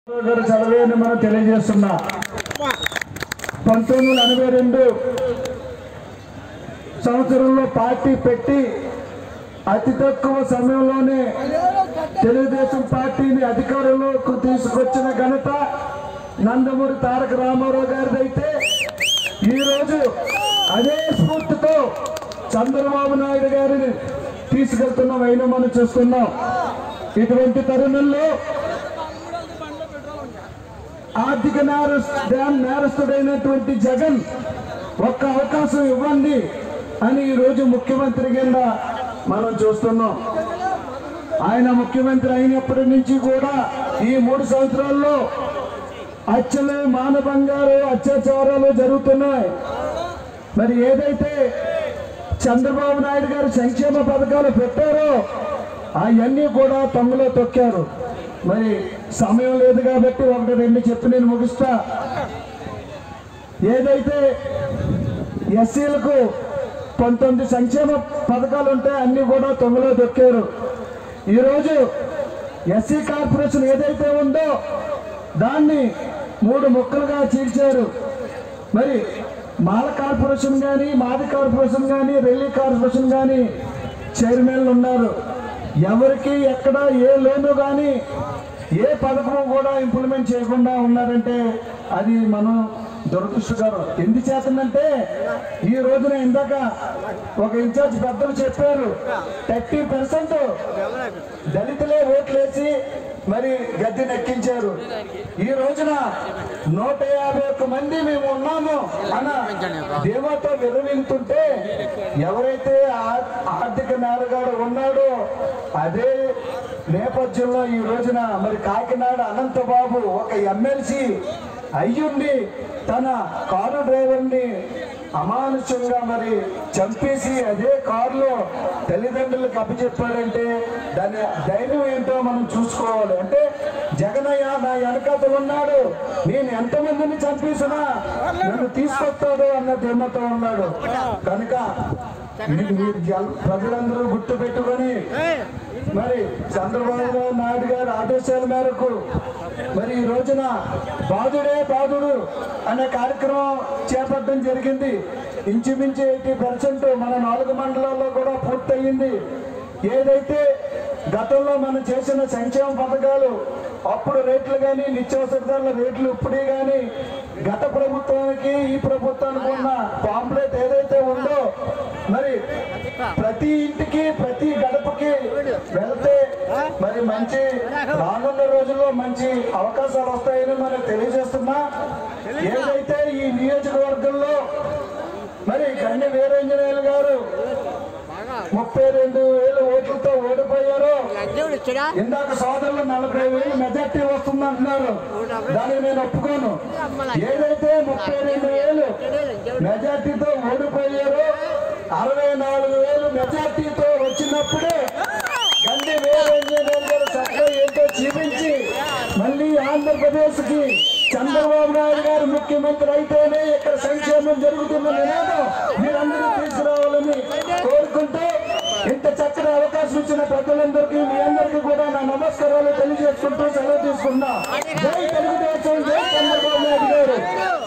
గారు చదివేని మనం తెలియజేస్తున్నా పంతొమ్మిది వందల ఎనభై రెండు సంవత్సరంలో పార్టీ పెట్టి అతి తక్కువ సమయంలోనే తెలుగుదేశం పార్టీని అధికారంలోకి తీసుకొచ్చిన ఘనత నందమూరి తారక రామారావు గారిదైతే ఈరోజు అదే స్ఫూర్తితో చంద్రబాబు నాయుడు గారిని తీసుకెళ్తున్నాం అయినా మనం చూస్తున్నాం ఇటువంటి తరుణంలో ఆర్థిక నేరస్తు నేరస్తుడైనటువంటి జగన్ ఒక్క అవకాశం ఇవ్వండి అని ఈరోజు ముఖ్యమంత్రి కింద మనం చూస్తున్నాం ఆయన ముఖ్యమంత్రి అయినప్పటి నుంచి కూడా ఈ మూడు సంవత్సరాల్లో హత్యలు మానభంగాలు అత్యాచారాలు జరుగుతున్నాయి మరి ఏదైతే చంద్రబాబు నాయుడు గారు సంక్షేమ పథకాలు పెట్టారో అవన్నీ కూడా తమ్ములో తొక్కారు మరి సమయం లేదు కాబట్టి ఒకటి రెండు చెప్పి నేను ముగిస్తా ఏదైతే ఎస్సీలకు పంతొమ్మిది సంక్షేమ పథకాలు ఉంటాయి అన్ని కూడా తొమ్మిదిలో దొక్కారు ఈరోజు ఎస్సీ కార్పొరేషన్ ఏదైతే ఉందో దాన్ని మూడు ముక్కలుగా చీల్చారు మరి మాల కార్పొరేషన్ కానీ మాది కార్పొరేషన్ కానీ రెల్లి కార్పొరేషన్ కానీ చైర్మన్లు ఉన్నారు ఎవరికి ఎక్కడ ఏ లోను కానీ ఏ పథకము కూడా ఇంప్లిమెంట్ చేయకుండా ఉన్నారంటే అది మనం దురదృష్టకరం ఎందుచేతనంటే ఈ రోజున ఇందాక ఒక ఇన్ఛార్జ్ పెద్దలు చెప్పారు థర్టీ పర్సెంట్ దళితులే ఓట్లేసి మరి గద్దె నెక్కించారు ఈ రోజున నూట యాభై ఒక్క మంది మేము ఉన్నాము అన్న దేవతో విరవింతుంటే ఎవరైతే ఆ- ఆర్థిక నేరగాడు ఉన్నాడో అదే నేపథ్యంలో ఈ రోజున మరి కాకినాడ అనంతబాబు ఒక ఎమ్మెల్సీ అయ్యుండి తన కారు డ్రైవర్ని అమానుషంగా మరి చంపేసి అదే కారులో తల్లిదండ్రులకు అప్పచెప్పాడంటే దాని ధైర్యం ఏంటో మనం చూసుకోవాలి అంటే జగనయ్య నా వెనకాతలు ఉన్నాడు నేను ఎంతమందిని చంపేసినా నన్ను తీసుకొస్తాడు అన్న ధీమతో ఉన్నాడు కనుక మీరు మీరు జల్- ప్రజలందరూ గుర్తు పెట్టుకొని మరి చంద్రబాబు నాయుడు గారి ఆదేశాల మేరకు మరి ఈ రోజున బాధుడే బాధుడు అనే కార్యక్రమం చేపట్టడం జరిగింది ఇంచుమించు ఎయిటీ పర్సెంట్ మన నాలుగు మండలాల్లో కూడా పూర్తయింది ఏదైతే గతంలో మనం చేసిన సంక్షేమ పథకాలు అప్పుడు రేట్లు కానీ నిత్యావసర ధరల రేట్లు ఇప్పుడే కానీ గత ప్రభుత్వానికి ఈ ప్రభుత్వానికి ఉన్న పాంప్లెట్ ఏదైతే ఉందో మరి ప్రతి ఇంటికి ప్రతి గడపకి వెళ్తే మరి మంచి రానున్న రోజుల్లో మంచి అవకాశాలు వస్తాయని మనం తెలియజేస్తున్నా ఏదైతే ఈ నియోజకవర్గంలో మరి గండి వీరేంజనేయులు గారు ముప్పై రెండు వేలు ఓట్లతో ఓడిపోయారు దేవుడు ఇచ్చడా ఇందాక సోదరులు నలభై వేలు మెజార్టీ వస్తుంది అంటున్నారు దానికి నేను ఒప్పుకోను ఏదైతే ముప్పై రెండు వేలు మెజార్టీతో ఓడిపోయారో అరవై నాలుగు వేలు మెజార్టీతో వచ్చినప్పుడే గండి వీరేంజనేయులు గారు చక్కగా ఏంటో చూపించి మళ్ళీ ఆంధ్రప్రదేశ్ కి చంద్రబాబు నాయుడు గారు ముఖ్యమంత్రి అయితేనే ఇక్కడ సంక్షేమం జరుగుతున్న నినాదం మీరందరూ తీసుకురావాలని కోరుకుంటూ ఇంత చక్కని అవకాశం ఇచ్చిన ప్రజలందరికీ మీ అందరికీ కూడా నా నమస్కారాలు తెలియజేసుకుంటూ సెలవు తీసుకున్నా జై తెలుగుదేశం జై చంద్రబాబు నాయుడు గారు